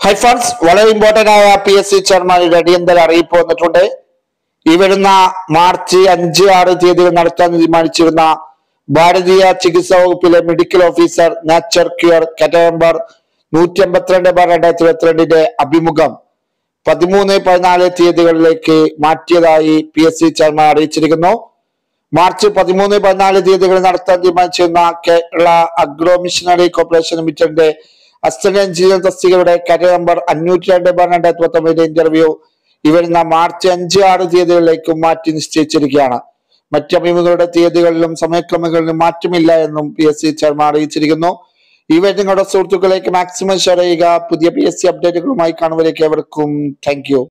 high friends വളരെ important ആയ P S C ചെയർമാനുടെ അടിയന്തര അറിയിപ്പ് വന്നിട്ടുണ്ട് ഈ വരുന്ന മാർച്ച് അഞ്ച് ആറ് തീയതികൾ നടത്താൻ തീരുമാനിച്ചിരുന്ന ഭാരതീയ ചികിത്സാ വകുപ്പിലെ മെഡിക്കൽ ഓഫീസർ നാച്ചർ ക്യൂർ കാറ്റ നമ്പർ നൂറ്റി അമ്പത്തിരണ്ട് ബാർ രണ്ടായിരത്തി ഇരുപത്തിരണ്ടിന്റെ അഭിമുഖം പതിമൂന്ന് പതിനാല് തീയതികളിലേക്ക് മാറ്റിയതായി പി എസ് സി ചെയർമാൻ അറിയിച്ചിരിക്കുന്നു മാർച്ച് പതിമൂന്ന് പതിനാല് തീയതികളിൽ നടത്താൻ തീരുമാനിച്ചിരുന്ന കേരള അഗ്രോ മിഷനറി കോർപ്പറേഷൻ ലിമിറ്റഡിന്റെ അസിസ്റ്റന്റ് എഞ്ചിനീയർ തസ്തികയുടെ കര നമ്പർ അഞ്ഞൂറ്റി രണ്ട് ബാർ രണ്ടായിരത്തി പത്തൊമ്പതിന്റെ ഇന്റർവ്യൂ ഈ വരുന്ന മാർച്ച് അഞ്ച് ആറ് തീയതികളിലേക്കും മാറ്റി നിശ്ചയിച്ചിരിക്കുകയാണ് മറ്റ് അഭിമുഖങ്ങളുടെ തീയതികളിലും സമയക്രമങ്ങളിലും മാറ്റമില്ല എന്നും പി എസ് സി ചെയർമാൻ അറിയിച്ചിരിക്കുന്നു ഈ വഴി നിങ്ങളുടെ സുഹൃത്തുക്കളിലേക്ക് മാക്സിമം ഷെയർ ചെയ്യുക പുതിയ പി എസ് സി അപ്ഡേറ്റുകളുമായി കാണുവരേക്ക് എവർക്കും താങ്ക് യു